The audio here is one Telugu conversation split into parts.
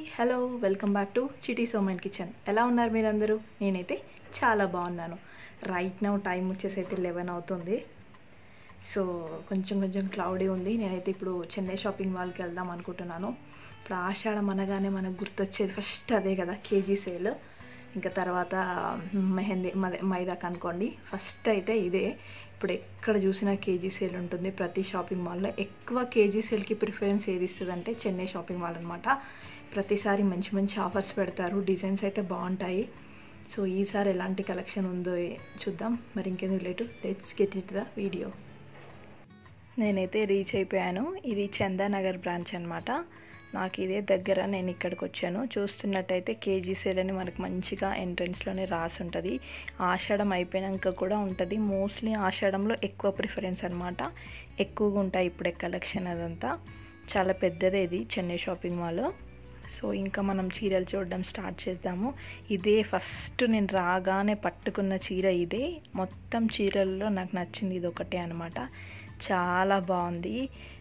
hello welcome back to Chitti Soman kitchen ఎలా ఉన్నారు మీరందరూ నేనైతే చాలా బాగున్నాను రైట్ నౌ టైం వచ్చేసి అయితే లెవెన్ అవుతుంది సో కొంచెం కొంచెం క్లౌడీ ఉంది నేనైతే ఇప్పుడు చెన్నై షాపింగ్ మాల్కి వెళ్దాం అనుకుంటున్నాను ఇప్పుడు ఆషాఢం అనగానే మనకు గుర్తొచ్చేది ఫస్ట్ అదే కదా కేజీ సేల్ ఇంకా తర్వాత మెహందీ మదే మైదాక్ అనుకోండి ఫస్ట్ అయితే ఇదే ఇప్పుడు ఎక్కడ చూసినా కేజీ సేల్ ఉంటుంది ప్రతి షాపింగ్ మాల్లో ఎక్కువ కేజీ సేల్కి ప్రిఫరెన్స్ ఏది ఇస్తుంది అంటే చెన్నై షాపింగ్ మాల్ అనమాట ప్రతిసారి మంచి మంచి ఆఫర్స్ పెడతారు డిజైన్స్ అయితే బాగుంటాయి సో ఈసారి ఎలాంటి కలెక్షన్ ఉందో చూద్దాం మరి ఇంకెందుకు late let's get into the video నేనైతే రీచ్ అయిపోయాను ఇది చందానగర్ బ్రాంచ్ అనమాట నాకు ఇదే దగ్గర నేను ఇక్కడికి వచ్చాను చూస్తున్నట్టయితే కేజీ సేల్ అని మనకు మంచిగా ఎంట్రన్స్లోనే రాసి ఉంటుంది ఆషాఢం అయిపోయాక కూడా ఉంటుంది మోస్ట్లీ ఆషాఢంలో ఎక్కువ ప్రిఫరెన్స్ అనమాట ఎక్కువగా ఉంటాయి ఇప్పుడే కలెక్షన్ అదంతా చాలా పెద్దదే ఇది చెన్నై షాపింగ్ మాల్ సో ఇంకా మనం చీరలు చూడడం స్టార్ట్ చేద్దాము ఇదే ఫస్ట్ నేను రాగానే పట్టుకున్న చీర ఇదే మొత్తం చీరల్లో నాకు నచ్చింది ఇది ఒకటే అనమాట చాలా బాగుంది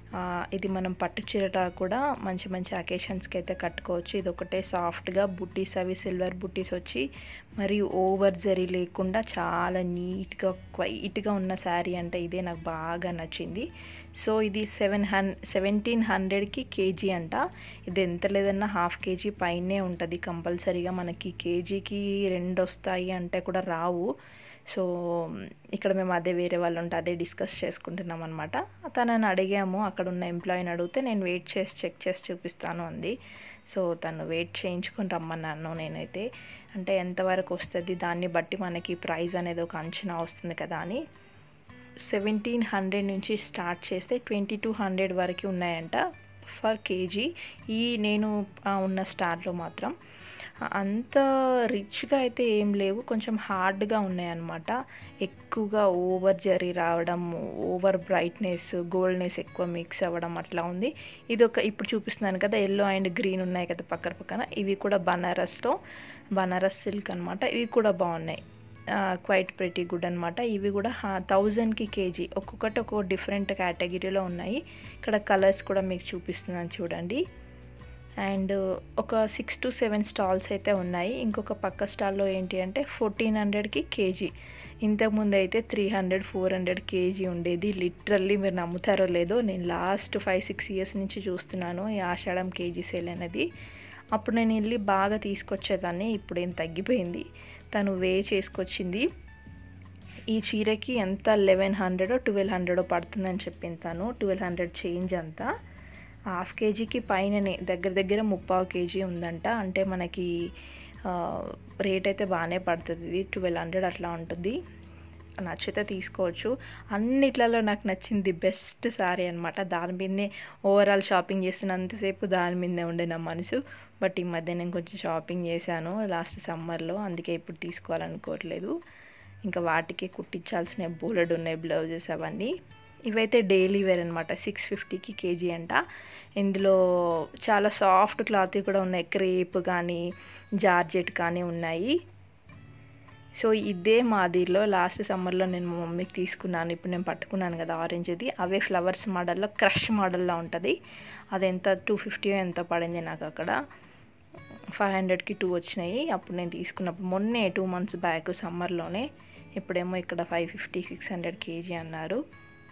ఇది మనం పట్టు చీరట కూడా మంచి మంచి అకేషన్స్కి అయితే కట్టుకోవచ్చు ఇది ఒకటే సాఫ్ట్గా బుట్టీస్ అవి సిల్వర్ బుట్టీస్ వచ్చి మరియు ఓవర్ జరీ లేకుండా చాలా నీట్గా క్వైట్గా ఉన్న శారీ అంటే ఇదే నాకు బాగా నచ్చింది సో ఇది సెవెన్ హన్ సెవెంటీన్ హండ్రెడ్కి కేజీ అంట ఇది ఎంత లేదన్నా హాఫ్ కేజీ పైనే ఉంటుంది కంపల్సరీగా మనకి కేజీకి రెండు వస్తాయి అంటే కూడా రావు సో ఇక్కడ మేము అదే వేరే వాళ్ళు ఉంటే అదే డిస్కస్ చేసుకుంటున్నాం అనమాట తనని అడిగాము అక్కడ ఉన్న ఎంప్లాయీని అడిగితే నేను వెయిట్ చేసి చెక్ చేసి చూపిస్తాను అంది సో తను వెయిట్ చేయించుకొని రమ్మన్నాను నేనైతే అంటే ఎంతవరకు వస్తుంది దాన్ని బట్టి మనకి ప్రైస్ అనేది ఒక అంచనా వస్తుంది కదా అని సెవెంటీన్ హండ్రెడ్ నుంచి స్టార్ట్ చేస్తే ట్వంటీ టూ హండ్రెడ్ వరకు ఉన్నాయంట ఫర్ కేజీ ఈ నేను ఉన్న స్టార్లో మాత్రం అంత రిచ్గా అయితే ఏం లేవు కొంచెం హార్డ్గా ఉన్నాయన్నమాట ఎక్కువగా ఓవర్ జరీ రావడం ఓవర్ బ్రైట్నెస్ గోల్డ్నెస్ ఎక్కువ మిక్స్ అవ్వడం అట్లా ఉంది ఇది ఒక ఇప్పుడు చూపిస్తున్నాను కదా ఎల్లో అండ్ గ్రీన్ ఉన్నాయి కదా పక్కన పక్కన ఇవి కూడా బనారస్లో బనారస్ సిల్క్ అనమాట ఇవి కూడా బాగున్నాయి క్వైట్ ప్రెటీ గుడ్ అనమాట ఇవి కూడా థౌజండ్కి కేజీ ఒక్కొక్కటి ఒక్కొక్క డిఫరెంట్ కేటగిరీలో ఉన్నాయి ఇక్కడ కలర్స్ కూడా మీకు చూపిస్తున్నాను చూడండి అండ్ ఒక సిక్స్ టు సెవెన్ స్టాల్స్ అయితే ఉన్నాయి ఇంకొక పక్క స్టాల్లో ఏంటి అంటే ఫోర్టీన్ హండ్రెడ్కి కేజీ ఇంతకుముందు అయితే three hundred four hundred KG ఉండేది లిటరల్లీ మీరు నమ్ముతారో లేదో నేను లాస్ట్ ఫైవ్ సిక్స్ ఇయర్స్ నుంచి చూస్తున్నాను ఈ ఆషాఢం కేజీ సేల్ అనేది అప్పుడు నేను వెళ్ళి బాగా తీసుకొచ్చేదాన్ని ఇప్పుడు ఏం తగ్గిపోయింది తను వే చేసుకొచ్చింది ఈ చీరకి ఎంత లెవెన్ హండ్రెడో ట్వెల్వ్ హండ్రెడో పడుతుందని చెప్పింది తను ట్వెల్వ్ హండ్రెడ్ చేంజ్ అంతా హాఫ్ కేజీకి పైననే దగ్గర దగ్గర ముప్పావు కేజీ ఉందంట అంటే మనకి రేట్ అయితే బాగానే పడుతుంది ఇది ట్వెల్వ్ హండ్రెడ్ అట్లా ఉంటుంది నచ్చితే తీసుకోవచ్చు అన్నిట్లలో నాకు నచ్చింది బెస్ట్ సారీ అనమాట దాని మీదనే ఓవరాల్ షాపింగ్ చేస్తున్నంతసేపు దాని మీదనే ఉండే నా మనసు బట్ ఈ మధ్య నేను కొంచెం షాపింగ్ చేశాను లాస్ట్ సమ్మర్లో అందుకే ఇప్పుడు తీసుకోవాలనుకోవట్లేదు ఇంకా వాటికి కుట్టించాల్సిన బోలెడ్ ఉన్నాయి బ్లౌజెస్ అవన్నీ ఇవైతే డైలీ వేర్ అనమాట సిక్స్ ఫిఫ్టీకి కేజీ అంట ఇందులో చాలా సాఫ్ట్ క్లాత్ కూడా ఉన్నాయి క్రేప్ కానీ జార్జెట్ కానీ ఉన్నాయి సో ఇదే మాదిరిలో లాస్ట్ సమ్మర్లో నేను మా మమ్మీకి తీసుకున్నాను ఇప్పుడు నేను పట్టుకున్నాను కదా ఆరెంజ్ది అవే ఫ్లవర్స్ మోడల్లో క్రష్ మోడల్లో ఉంటుంది అది ఎంత టూ ఫిఫ్టీ ఎంత పడింది నాకు అక్కడ ఫైవ్ హండ్రెడ్కి టూ వచ్చినాయి అప్పుడు నేను తీసుకున్నప్పుడు మొన్నే టూ మంత్స్ బ్యాక్ సమ్మర్లోనే ఇప్పుడేమో ఇక్కడ five fifty six hundred KG అన్నారు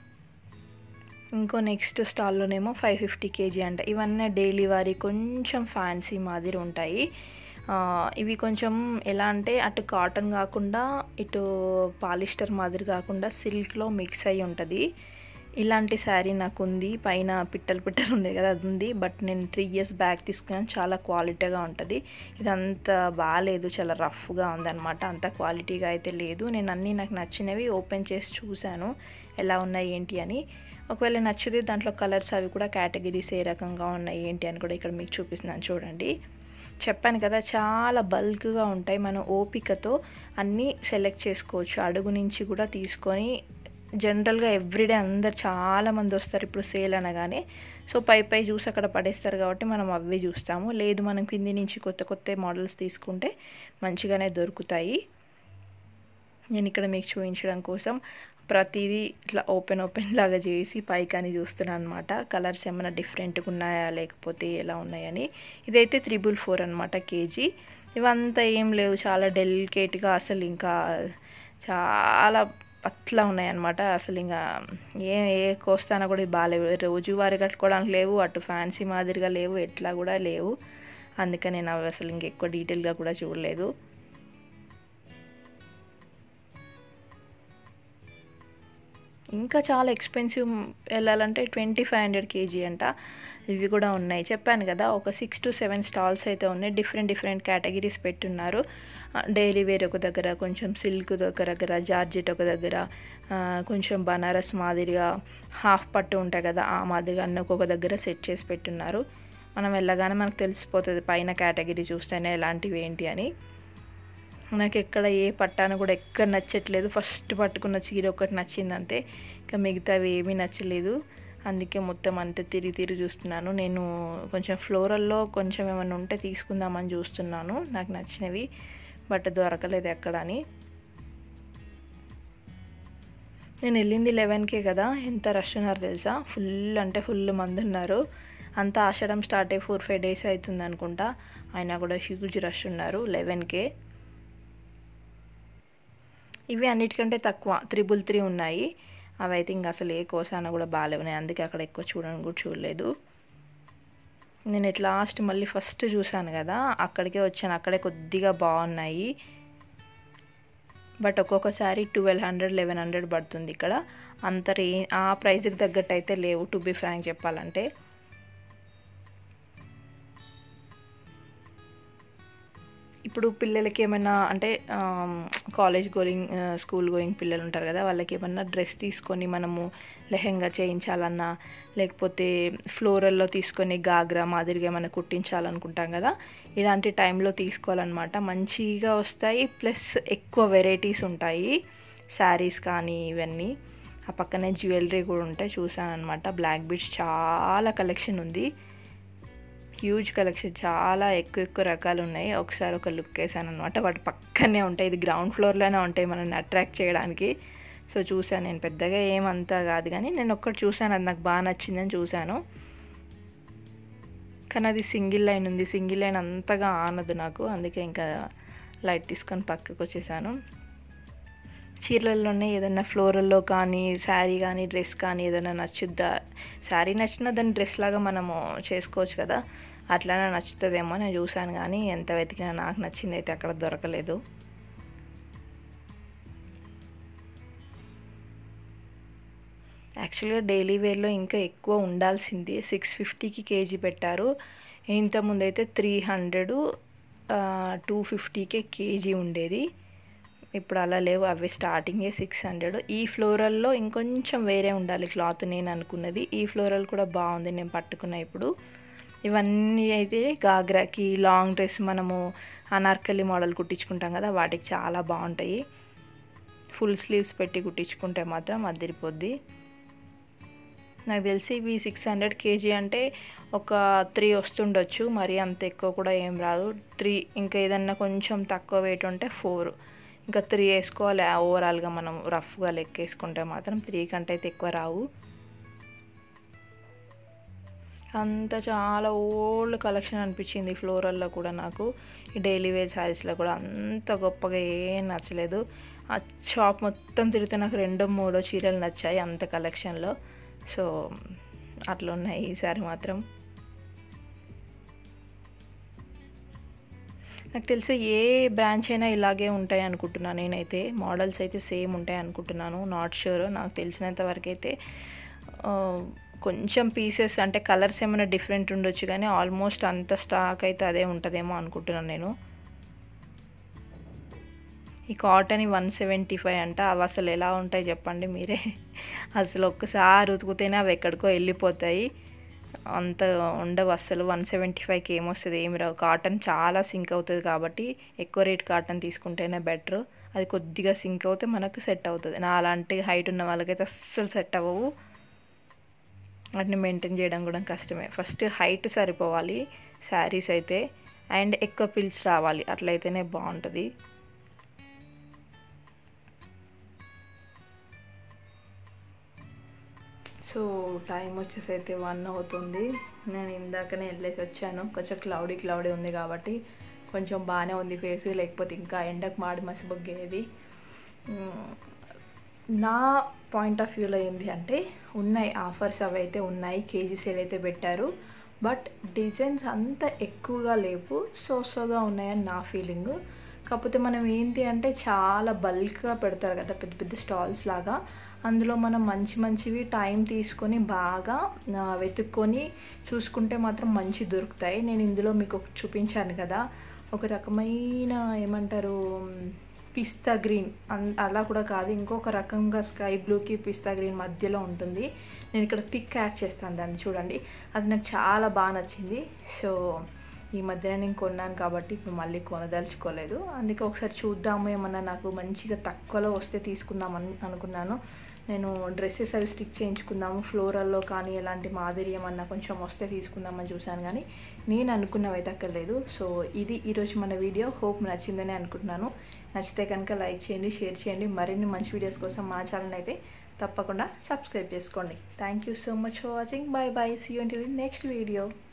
ఇంకో నెక్స్ట్ స్టాల్లోనేమో ఫైవ్ ఫిఫ్టీ కేజీ అంట ఇవన్నీ డైలీ వారి కొంచెం ఫ్యాన్సీ మాదిరి ఉంటాయి ఇవి కొంచెం ఎలా అంటే అటు కాటన్ కాకుండా ఇటు పాలిస్టర్ మాదిరి కాకుండా సిల్క్లో మిక్స్ అయి ఉంటుంది ఇలాంటి శారీ నాకు ఉంది పైన పిట్టలు పిట్టలు ఉంది కదా అది ఉంది బట్ నేను త్రీ ఇయర్స్ బ్యాక్ తీసుకున్నాను చాలా క్వాలిటీగా ఉంటుంది ఇదంత బాగాలేదు చాలా రఫ్గా ఉందన్నమాట అంత క్వాలిటీగా అయితే లేదు నేను అన్నీ నాకు నచ్చినవి ఓపెన్ చేసి చూశాను ఎలా ఉన్నాయి ఏంటి అని ఒకవేళ నచ్చితే దాంట్లో కలర్స్ అవి కూడా కేటగిరీస్ ఏ రకంగా ఉన్నాయి ఏంటి అని కూడా ఇక్కడ మీకు చూపిస్తున్నాను చూడండి చెప్పాను కదా చాలా బల్క్గా ఉంటాయి మనం ఓపికతో అన్నీ సెలెక్ట్ చేసుకోవచ్చు అడుగు నుంచి కూడా తీసుకొని జనరల్గా ఎవ్రీడే అందరు చాలామంది వస్తారు ఇప్పుడు సేల్ అనగానే సో పై పై చూసి అక్కడ పడేస్తారు కాబట్టి మనం అవే చూస్తాము లేదు మనం కింది నుంచి కొత్త కొత్త మోడల్స్ తీసుకుంటే మంచిగానే దొరుకుతాయి నేను ఇక్కడ మీకు చూపించడం కోసం ప్రతిదీ ఇట్లా ఓపెన్ ఓపెన్ లాగా చేసి పైకని చూస్తున్నాను అనమాట కలర్స్ ఏమైనా డిఫరెంట్గా ఉన్నాయా లేకపోతే ఎలా ఉన్నాయని ఇదైతే త్రిబుల్ ఫోర్ అనమాట కేజీ ఇవంతా ఏం లేవు చాలా డెలికేట్గా అసలు ఇంకా చాలా పట్లా ఉన్నాయన్నమాట అసలు ఇంకా ఏ ఏ కోస్తానా కూడా బాగాలేవు రోజువారీ కట్టుకోవడానికి లేవు అటు ఫ్యాన్సీ మాదిరిగా లేవు ఎట్లా కూడా లేవు అందుకని నేను అవి అసలు ఇంకెక్కువ డీటెయిల్గా కూడా చూడలేదు ఇంకా చాలా ఎక్స్పెన్సివ్ వెళ్ళాలంటే ట్వంటీ ఫైవ్ హండ్రెడ్ కేజీ అంట ఇవి కూడా ఉన్నాయి చెప్పాను కదా ఒక సిక్స్ టు సెవెన్ స్టాల్స్ అయితే ఉన్నాయి డిఫరెంట్ డిఫరెంట్ కేటగిరీస్ పెట్టున్నారు డైలీ వేర్ ఒక దగ్గర కొంచెం సిల్క్ ఒక దగ్గర జార్జెట్ ఒక దగ్గర కొంచెం బనారస్ మాదిరిగా హాఫ్ పట్టు ఉంటాయి కదా ఆ మాదిరిగా అన్నీ ఒక్కొక్క దగ్గర సెట్ చేసి పెట్టున్నారు మనం వెళ్ళగానే మనకు తెలిసిపోతుంది పైన కేటగిరీ చూస్తేనే ఎలాంటివి ఏంటి అని నాకు ఎక్కడ ఏ పట్టాను కూడా ఎక్కడ నచ్చట్లేదు ఫస్ట్ పట్టుకున్న చీర ఒకటి నచ్చింది అంతే ఇంకా మిగతావి ఏమీ నచ్చలేదు అందుకే మొత్తం అంతే తిరిగి తిరిగి చూస్తున్నాను నేను కొంచెం ఫ్లోరల్లో కొంచెం ఏమైనా ఉంటే తీసుకుందామని చూస్తున్నాను నాకు నచ్చినవి బట్ దొరకలేదు ఎక్కడ అని నేను వెళ్ళింది లెవెన్కే కదా ఎంత రష్ ఉన్నారు తెలుసా ఫుల్ అంటే ఫుల్ మంది ఉన్నారు అంతా ఆషాఢం స్టార్ట్ అయ్యి ఫోర్ ఫైవ్ డేస్ అవుతుంది అనుకుంటా అయినా కూడా హ్యూజ్ రష్ ఉన్నారు లెవెన్కే ఇవి అన్నిటికంటే తక్కువ త్రిబుల్ త్రీ ఉన్నాయి అవి అయితే ఇంకా అసలు ఏ కోసాన కూడా బాగాలేవు నేను అందుకే అక్కడ ఎక్కువ చూడని కూడా చూడలేదు నేను ఇట్లా లాస్ట్ మళ్ళీ ఫస్ట్ చూశాను కదా అక్కడికే వచ్చాను అక్కడే కొద్దిగా బాగున్నాయి బట్ ఒక్కొక్కసారి ట్వెల్వ్ హండ్రెడ్ లెవెన్ హండ్రెడ్ పడుతుంది ఇక్కడ అంత రే ఆ ప్రైస్కి తగ్గట్టు అయితే లేవు టు బి ఫ్రాంక్ చెప్పాలంటే ఇప్పుడు పిల్లలకి ఏమైనా అంటే కాలేజ్ గోయింగ్ స్కూల్ గోయింగ్ పిల్లలు ఉంటారు కదా వాళ్ళకి ఏమన్నా డ్రెస్ తీసుకొని మనము లెహెంగా చేయించాలన్నా లేకపోతే ఫ్లోరల్లో తీసుకొని గాగ్రా మాదిరిగా ఏమైనా కుట్టించాలనుకుంటాం కదా ఇలాంటి టైంలో తీసుకోవాలన్నమాట మంచిగా వస్తాయి ప్లస్ ఎక్కువ వెరైటీస్ ఉంటాయి శారీస్ కానీ ఇవన్నీ ఆ పక్కనే జ్యువెలరీ కూడా ఉంటాయి చూసాను అనమాట బ్లాక్ బీడ్స్ చాలా కలెక్షన్ ఉంది హ్యూజ్ కలెక్షన్ చాలా ఎక్కువ ఎక్కువ రకాలు ఉన్నాయి ఒకసారి ఒక లుక్ వేసాను అనమాట వాటి పక్కనే ఉంటాయి ఇది గ్రౌండ్ ఫ్లోర్లోనే ఉంటాయి మనల్ని అట్రాక్ట్ చేయడానికి సో చూసాను నేను పెద్దగా ఏమంతా కాదు కానీ నేను ఒక్కటి చూసాను అది నాకు బాగా నచ్చిందని చూశాను కానీ అది సింగిల్ లైన్ ఉంది సింగిల్ లైన్ అంతగా ఆనదు నాకు అందుకే ఇంకా లైట్ తీసుకొని పక్కకు వచ్చేసాను చీరలలోనే ఏదైనా ఫ్లోరల్లో కానీ శారీ కానీ డ్రెస్ కానీ ఏదైనా నచ్చుద్దా శారీ నచ్చినా దాన్ని డ్రెస్ లాగా మనము చేసుకోవచ్చు కదా అట్లానే నచ్చుతుందేమో నేను చూశాను కానీ ఎంత వెతికినా నాకు నచ్చింది అయితే అక్కడ దొరకలేదు యాక్చువల్గా డైలీ వేర్లో ఇంకా ఎక్కువ ఉండాల్సింది సిక్స్ ఫిఫ్టీకి కేజీ పెట్టారు ఇంతకుముందు అయితే త్రీ హండ్రెడ్ టూ ఫిఫ్టీకే కేజీ ఉండేది ఇప్పుడు అలా లేవు అవి స్టార్టింగే సిక్స్ హండ్రెడ్ ఈ ఫ్లోరల్లో ఇంకొంచెం వేరే ఉండాలి క్లాత్ నేను అనుకున్నది ఈ ఫ్లోరల్ కూడా బాగుంది నేను పట్టుకున్న ఇప్పుడు ఇవన్నీ అయితే గాగ్రాకి లాంగ్ డ్రెస్ మనము అనార్కలి మోడల్ కుట్టించుకుంటాం కదా వాటికి చాలా బాగుంటాయి ఫుల్ స్లీవ్స్ పెట్టి కుట్టించుకుంటే మాత్రం అదిరిపోద్ది నాకు తెలిసి ఇవి సిక్స్ హండ్రెడ్ కేజీ అంటే ఒక త్రీ వస్తుండొచ్చు మరి అంత ఎక్కువ కూడా ఏం రాదు త్రీ ఇంకా ఏదన్నా కొంచెం తక్కువ వెయిట్ ఉంటే ఫోర్ ఇంకా త్రీ వేసుకోవాలి ఓవరాల్గా మనం రఫ్గా లెక్కేసుకుంటే మాత్రం త్రీ కంటే అయితే ఎక్కువ రావు అంత చాలా ఓల్డ్ కలెక్షన్ అనిపించింది ఫ్లోరల్లో కూడా నాకు ఈ డైలీ వేర్ శారీస్లో కూడా అంత గొప్పగా ఏం నచ్చలేదు ఆ షాప్ మొత్తం తిరిగితే నాకు రెండో మూడో చీరలు నచ్చాయి అంత కలెక్షన్లో సో అట్లా ఉన్నాయి ఈసారి మాత్రం నాకు తెలిసి ఏ బ్రాంచ్ అయినా ఇలాగే ఉంటాయి అనుకుంటున్నాను నేనైతే మోడల్స్ అయితే సేమ్ ఉంటాయి అనుకుంటున్నాను నాట్ షూర్ నాకు తెలిసినంత వరకు అయితే కొంచెం పీసెస్ అంటే కలర్స్ ఏమైనా డిఫరెంట్ ఉండొచ్చు కానీ ఆల్మోస్ట్ అంత స్టాక్ అయితే అదే ఉంటుందేమో అనుకుంటున్నాను నేను ఈ కాటన్ వన్ సెవెంటీ ఫైవ్ అంట అవి అసలు ఎలా ఉంటాయి చెప్పండి మీరే అసలు ఒక్కసారి ఉతుకుతేనే అవి ఎక్కడికో వెళ్ళిపోతాయి అంత ఉండవు అసలు వన్ సెవెంటీ ఫైవ్కి ఏమొస్తుంది ఏమి రావు కాటన్ చాలా సింక్ అవుతుంది కాబట్టి ఎక్కువ రేట్ కాటన్ తీసుకుంటేనే బెటర్ అది కొద్దిగా సింక్ అవుతే మనకు సెట్ అవుతుంది నా అలాంటి హైట్ ఉన్న వాళ్ళకైతే అస్సలు సెట్ అవ్వవు వాటిని మెయింటైన్ చేయడం కూడా కష్టమే ఫస్ట్ హైట్ సరిపోవాలి శారీస్ అయితే అండ్ ఎక్కువ పిల్స్ రావాలి అట్లయితేనే బాగుంటుంది సో టైం వచ్చేసి అయితే వన్ అవుతుంది నేను ఇందాకనే వెళ్ళేసి వచ్చాను కొంచెం క్లౌడీ క్లౌడీ ఉంది కాబట్టి కొంచెం బాగానే ఉంది ఫేస్ లేకపోతే ఇంకా ఎండకు మాడి మసిబొగ్గేది మ్, నా పాయింట్ ఆఫ్ వ్యూలో ఏంటి అంటే ఉన్నాయి ఆఫర్స్ అవి అయితే ఉన్నాయి కేజీ సేల్ అయితే పెట్టారు బట్ డిజైన్స్ అంత ఎక్కువగా లేవు సో సోగా ఉన్నాయని నా ఫీలింగ్ కాకపోతే మనం ఏంటి అంటే చాలా బల్క్గా పెడతారు కదా పెద్ద పెద్ద స్టాల్స్ లాగా అందులో మనం మంచి మంచివి టైం తీసుకొని బాగా ఆ, వెతుక్కొని చూసుకుంటే మాత్రం మంచి దొరుకుతాయి నేను ఇందులో మీకు ఒకటి చూపించాను కదా ఒక రకమైన ఏమంటారు పిస్తా గ్రీన్ అన్- అలా కూడా కాదు ఇంకొక రకంగా స్కై బ్లూకి పిస్తా గ్రీన్ మధ్యలో ఉంటుంది నేను ఇక్కడ పిక్ యాడ్ చేస్తాను దాన్ని చూడండి అది నాకు చాలా బాగా నచ్చింది సో ఈ మధ్యన నేను కొన్నాను కాబట్టి ఇప్పుడు మళ్ళీ కొనదలుచుకోలేదు అందుకే ఒకసారి చూద్దాము ఏమన్నా నాకు మంచిగా తక్కువలో వస్తే తీసుకుందామని అనుకున్నాను నేను డ్రెస్సెస్ అవి స్టిచ్ చేయించుకుందాము ఫ్లోరల్లో కానీ ఎలాంటి మాదిరి ఏమన్నా కొంచెం వస్తే తీసుకుందామని చూశాను కానీ నేను అనుకున్నవి అయితే అక్కడ లేదు సో ఇది ఈరోజు మన వీడియో హోప్ నచ్చిందని అనుకుంటున్నాను నచ్చితే కనుక లైక్ చేయండి షేర్ చేయండి మరిన్ని మంచి వీడియోస్ కోసం మా ఛానల్ అయితే తప్పకుండా సబ్స్క్రైబ్ చేసుకోండి thank you so much for watching bye bye see you next video